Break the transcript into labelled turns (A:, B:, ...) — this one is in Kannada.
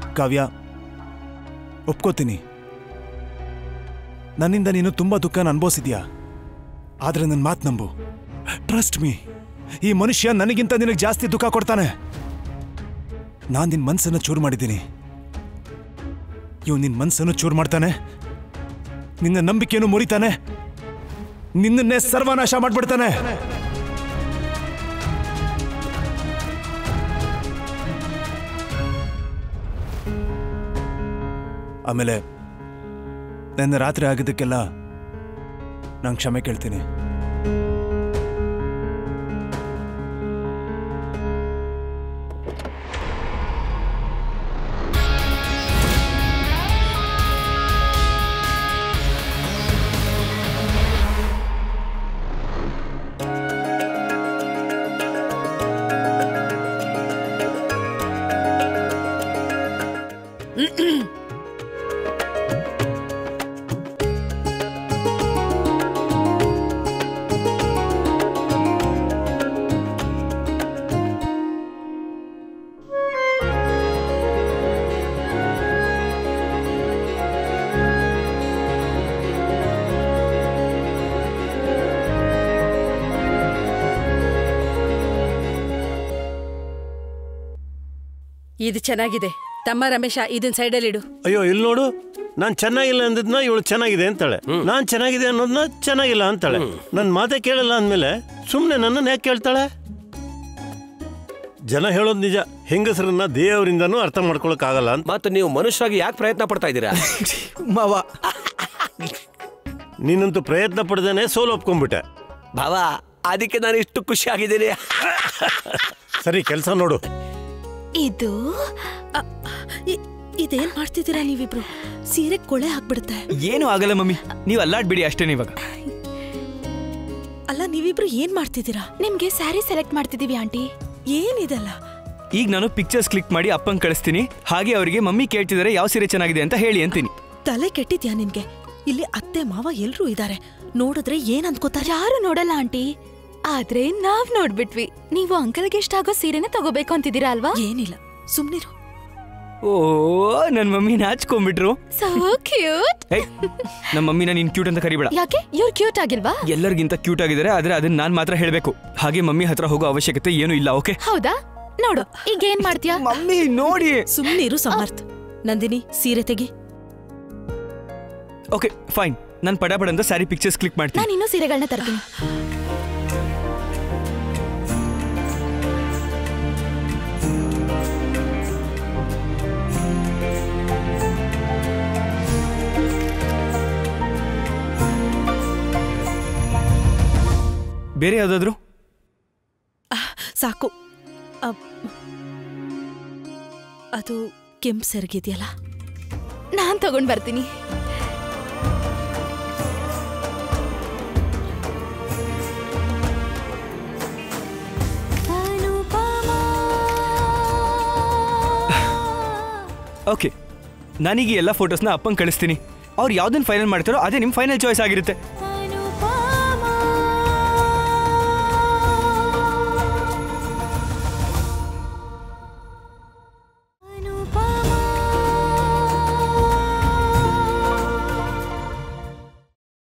A: ಕಾವ್ಯ ಒಪ್ಕೋತೀನಿ ನನ್ನಿಂದ ನೀನು ತುಂಬ ದುಃಖನ ಅನುಭವಿಸಿದ್ಯಾ ಆದರೆ ನನ್ನ ಮಾತು ನಂಬು ಟ್ರಸ್ಟ್ ಮೀ ಈ ಮನುಷ್ಯ ನನಗಿಂತ ನಿನಗೆ ಜಾಸ್ತಿ ದುಃಖ ಕೊಡ್ತಾನೆ ನಾನು ನಿನ್ನ ಮನಸ್ಸನ್ನು ಚೂರು ಮಾಡಿದ್ದೀನಿ ಇವ್ ನಿನ್ನ ಮನಸ್ಸನ್ನು ಚೂರು ಮಾಡ್ತಾನೆ ನಿನ್ನ ನಂಬಿಕೆಯನ್ನು ಮುರಿತಾನೆ ನಿನ್ನನ್ನೇ ಸರ್ವನಾಶ ಮಾಡ್ಬಿಡ್ತಾನೆ ಆಮೇಲೆ ನನ್ನ ರಾತ್ರಿ ಆಗಿದ್ದಕ್ಕೆಲ್ಲ ನಾನು ಕ್ಷಮೆ ಕೇಳ್ತೀನಿ
B: ಇದು ಚೆನ್ನಾಗಿದೆ ತಮ್ಮ ರಮೇಶ ಇದನ್ ಸೈಡಲ್ಲಿಡು
C: ಅಯ್ಯೋ ಇಲ್ಲಿ ನೋಡು ನಾನು ಚೆನ್ನಾಗಿಲ್ಲ ಅಂದಿದ್ನ ಇವಳು ಚೆನ್ನಾಗಿದೆ ಅಂತಾಳೆ ನಾನು ಚೆನ್ನಾಗಿದೆ ಅನ್ನೋದನ್ನ ಚೆನ್ನಾಗಿಲ್ಲ ಅಂತಾಳೆ ನನ್ನ ಮಾತೇ ಕೇಳಲ್ಲ ಅಂದಮೇಲೆ ಸುಮ್ಮನೆ ನನ್ನನ್ನು ಯಾಕೆ ಕೇಳ್ತಾಳೆ ಜನ ಹೇಳೋದು ನಿಜ ಹೆಂಗಸರನ್ನ ದೇವರಿಂದನೂ ಅರ್ಥ ಮಾಡ್ಕೊಳಕ್ಕಾಗಲ್ಲ ಅಂತ
D: ಮತ್ತು ನೀವು ಮನುಷ್ಯರಾಗಿ ಯಾಕೆ ಪ್ರಯತ್ನ ಪಡ್ತಾ ಇದ್ದೀರಾ
E: ಮಾವ
C: ನೀನಂತೂ ಪ್ರಯತ್ನ ಪಡ್ದೇನೆ ಸೋಲು ಒಪ್ಕೊಂಡ್ಬಿಟ್ಟೆ
D: ಭಾವ ಅದಕ್ಕೆ ನಾನು ಇಷ್ಟು ಖುಷಿ ಆಗಿದ್ದೀನಿ
C: ಸರಿ ಕೆಲಸ ನೋಡು
F: ಇದು ಅ, ಇ- ಇದೇನ್ ಮಾಡ್ತಿದ್ದೀರಾ ನೀವಿಬ್ರು ಸೀರೆ ಕೊಳೆ ಹಾಕ್ಬಿಡುತ್ತೆ
E: ಏನು ಆಗಲ್ಲ ಮಮ್ಮಿ ನೀವು ಅಲ್ಲಾಡ್ಬಿಡಿ ಅಷ್ಟೇನೆ ಇವಾಗ
F: ಅಲ್ಲ ನೀವಿಬ್ರು ಏನ್ ಮಾಡ್ತಿದ್ದೀರಾ
G: ನಿಮ್ಗೆ ಸ್ಯಾರಿ ಸೆಲೆಕ್ಟ್ ಮಾಡ್ತಿದೀವಿ ಆಂಟಿ
F: ಏನಿದೆಲ್ಲ
E: ಈಗ ನಾನು ಪಿಕ್ಚರ್ಸ್ ಕ್ಲಿಕ್ ಮಾಡಿ ಅಪ್ಪಂಗೆ ಕಳಿಸ್ತೀನಿ ಹಾಗೆ ಅವರಿಗೆ ಮಮ್ಮಿ ಕೇಳ್ತಿದ್ದಾರೆ ಯಾವ ಸೀರೆ ಚೆನ್ನಾಗಿದೆ ಅಂತ ಹೇಳಿ ಅಂತೀನಿ
F: ತಲೆ ಕೆಟ್ಟಿದ್ಯಾ ನಿನ್ಗೆ ಇಲ್ಲಿ ಅತ್ತೆ ಮಾವ ಎಲ್ರೂ ಇದ್ದಾರೆ ನೋಡಿದ್ರೆ ಏನ್ ಅನ್ಕೋತಾರೆ
G: ಯಾರು ನೋಡಲ್ಲ ಆಂಟಿ ಆದ್ರೆ ನಾವ್ ನೋಡ್ಬಿಟ್ವಿ ನೀವು ಅಂಕಲ್ಗೆ ಇಷ್ಟ ಆಗೋ ಸೀರೆನ ತಗೋಬೇಕು ಅಂತಿದ್ದೀರಾ ಅಲ್ವಾ
F: ಏನಿಲ್ಲ ಸುಮ್ನಿರು
E: ಓ ನನ್ನ ಮಮ್ಮಿ ನಾಚ್ಕೊಂಡ್ಬಿಟ್ರು
G: ಸೋ ಕ್ಯೂಟ್
E: ಏಯ್ ನಮ್ಮ ಮಮ್ಮಿನ ನೀನ್ ಕ್ಯೂಟ್ ಅಂತ ಕರಿಬೇಡ
G: ಯಾಕೆ ಇವ್ರು ಕ್ಯೂಟ್ ಆಗಿಲ್ವಾ
E: ಎಲ್ಲರಿಗಿಂತ ಕ್ಯೂಟ್ ಆಗಿದ್ದಾರೆ ಆದ್ರೆ ಅದನ್ನ ನಾನ್ ಮಾತ್ರ ಹೇಳ್ಬೇಕು ಹಾಗೆ ಮಮ್ಮಿ ಹತ್ರ ಹೋಗೋ ಅವಶ್ಯಕತೆ ಏನು ಇಲ್ಲ ಓಕೆ
G: ಹೌದಾ ನೋಡು ಈಗ ಏನ್ ಮಾಡ್ತೀಯಾ
E: ಮಮ್ಮಿ ನೋಡಿ
F: ಸುಮ್ನಿರು ಸಮರ್ಥ್ ನಂದಿನಿ ಸೀರೆ ತೆಗಿ
E: ಓಕೆ ಫೈನ್ ನಾನು ಪಡ ಪಡ ಅಂತ ಸ್ಯಾರಿ ಪಿಕ್ಚರ್ಸ್ ಕ್ಲಿಕ್ ಮಾಡ್ತೀನಿ
G: ನಾನು ಇನ್ನೂ ಸೀರೆಗಳನ್ನ ತರ್ತೀನಿ
E: ಬೇರೆ ಯಾವ್ದಾದ್ರು
F: ಸಾಕು ಅಬ್- ಅದು ಕೆಂಪ್ ಸೆರಗಿದೆಯಲ್ಲ
G: ನಾನ್ ತಗೊಂಡ್ ಬರ್ತೀನಿ
E: ಓಕೆ ನಾನೀಗ ಎಲ್ಲ ಫೋಟೋಸ್ನ ಅಪ್ಪಂಗೆ ಕಳಿಸ್ತೀನಿ ಅವ್ರು ಯಾವ್ದನ್ನ ಫೈನಲ್ ಮಾಡ್ತಾರೋ ಅದೇ ನಿಮ್ಮ ಫೈನಲ್ ಚಾಯ್ಸ್ ಆಗಿರುತ್ತೆ